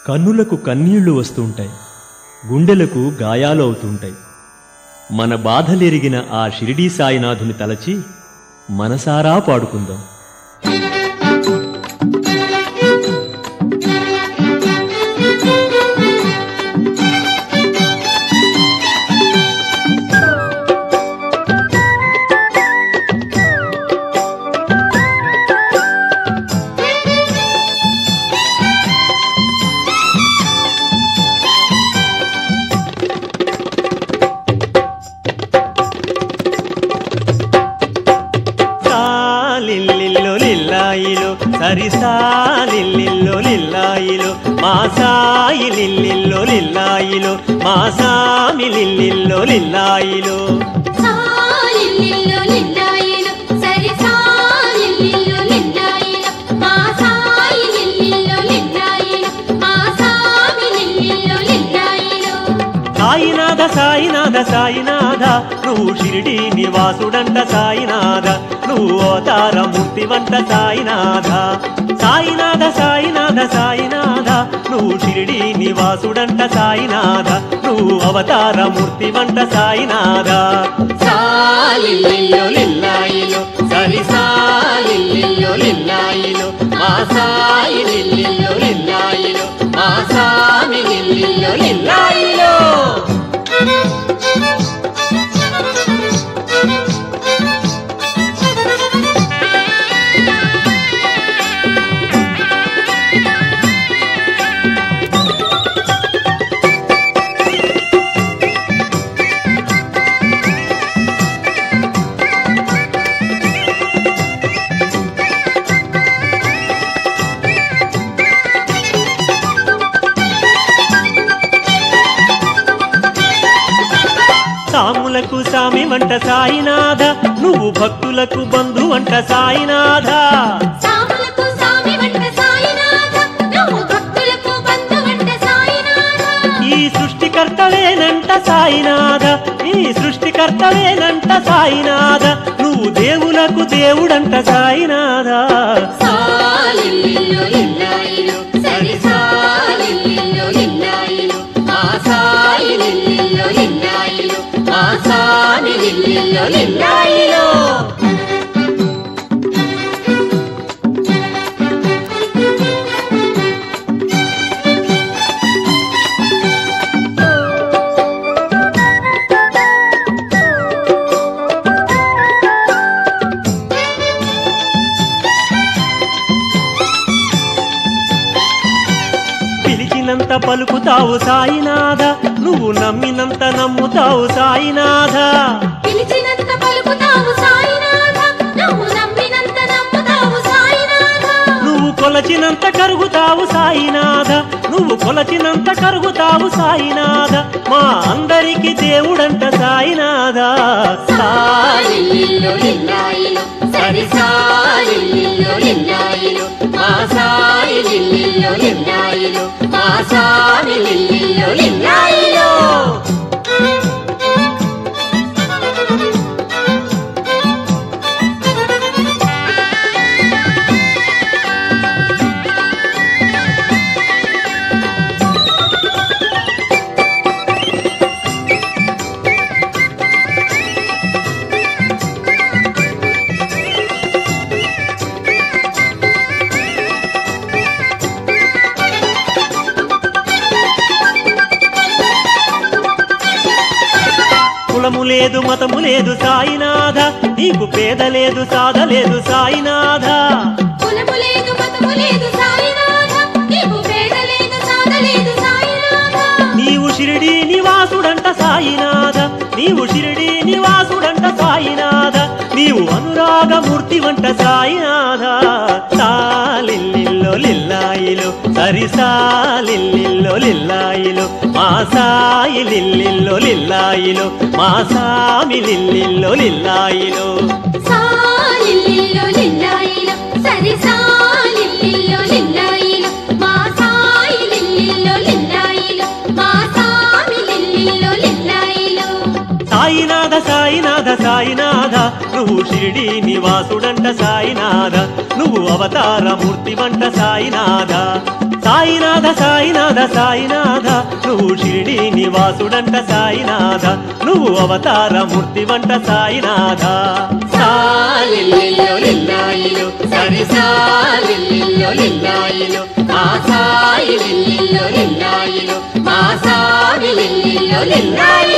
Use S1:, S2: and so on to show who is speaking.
S1: కన్నులకు కన్నీళ్లు వస్తుంటాయి గుండెలకు గాయాలు అవుతుంటాయి మన బాధలెరిగిన ఆ షిరిడీ సాయినాథుని తలచి మనసారా పాడుకుందాం
S2: సాలిల్లిల్లో లిల్లాయిలో సరి సాలిల్లిల్లో లిల్లాయిలో మా సాయి లిల్లిల్లో లిల్లాయిలో మా సామి లిల్లిల్లో లిల్లాయిలో
S3: సాలిల్లిల్లో లిల్లాయిలో సరి సాలిల్లిల్లో లిల్లాయిలో మా సాయి లిల్లిల్లో లిల్లాయిలో మా సామి లిల్లిల్లో లిల్లాయిలో
S2: సాయినాథ సాయినాథ సాయినాథ నువ్వు షిరిడి నివాసుడంట సాయినాథ నువ్వు అవతార మూర్తి వంట సాయినాథ సాయినాథ సాయినాథ సాయినాథ నువ్వు షిరిడి నివాసుడంట సాయినాథ నువ్వు అవతార మూర్తి వంట సాయినాథ సాలిల్లిల్లో లిల్లాయిలో సరి సాలిల్లిల్లో లిల్లాయిలో మా సాయి లిల్లిల్లో లిల్లాయిలో మా సామి లిల్లిల్లో లిల్లాయిలో సాములకు సామి వంట సాయినాథ నువ్వు భక్తులకు బంధు వంట సాయినాథ
S3: సాములకు సామి వంట సాయినాథ నువ్వు భక్తులకు బంధు వంట సాయినాథ
S2: ఈ సృష్టికర్తవేనంట సాయినాథ ఈ సృష్టికర్తవేనంట సాయినాథ నువ్వు దేవులకు దేవుడంట సాయినాథ సాలిల్లిల్లో లిల్లాయిలో సరి సాలిల్లిల్లో లిల్లాయిలో మా సాయి లిల్లిల్లో లిల్లాయిలో మా సాని లిల్లిల్లో లిల్లాయిలో పిలిచినంత పలుకుతావు సాయినాథ నువ్వు నమ్మినంత నమ్ముతావు సాయినాథ
S3: పిలిచినంత పలుకుతావు సాయినాథ నువ్వు నమ్మినంత నమ్ముతావు సాయినాథ
S2: నువ్వు కొలచినంత కరుగుతావు సాయినాథ నువ్వు కొలచినంత కరుగుతావు సాయినాథ మా అందరికి దేవుడంట సాయినాథ సాలిల్లిల్లో లిల్లాయిలో సరి సాలిల్లిల్లో లిల్లాయిలో మా సాయి లిల్లిల్లో లిల్లాయిలో మా సామి లిల్లిల్లో లిల్లాయిలో కులము లేదు మతము లేదు సాయినాథ నీకు పేద లేదు సాధ లేదు సాయినాథ
S3: కులము లేదు మతము లేదు సాయినాథ నీకు పేద లేదు సాధ లేదు సాయినాథ
S2: నీవు షిరిడి నివాసుడంట సాయినాథ నీవు షిరిడి నివాసుడంట సాయినాథ నీవు అనురాగమూర్తి వంట సాయినాథ సాలిల్లిల్లో లిల్లాయిలో సరి సాలిల్లిల్లో లిల్లాయిలో మా సాయి లిల్లిల్లో లిల్లాయిలో మా సామి లిల్లిల్లో లిల్లాయిలో
S3: సాలిల్లిల్లో లిల్లాయిలో సరి సాలిల్లిల్లో లిల్లాయిలో మా సాయి లిల్లిల్లో లిల్లాయిలో మా సామి లిల్లిల్లో లిల్లాయిలో
S2: సాయినాథ సాయినాథ సాయినాథ నువ్వు షిరిడి నివాసుడంట సాయినాథ నువ్వు అవతార మూర్తి వంట సాయినాథ సాయినాథ సాయినాథ అవతార సాయినాథ నువ్వు షిరిడి నివాసుడంట సాయినాథ నువ్వు అవతార మూర్తి వంట సాయినాథ
S3: సాలిల్లిల్లో లిల్లాయిలు సరి సాలిల్లిల్లో లిల్లాయిలు మా సాయి లిల్లిల్లో లిల్లాయిలు మా సామి లిల్లిల్లో లిల్లాయిలు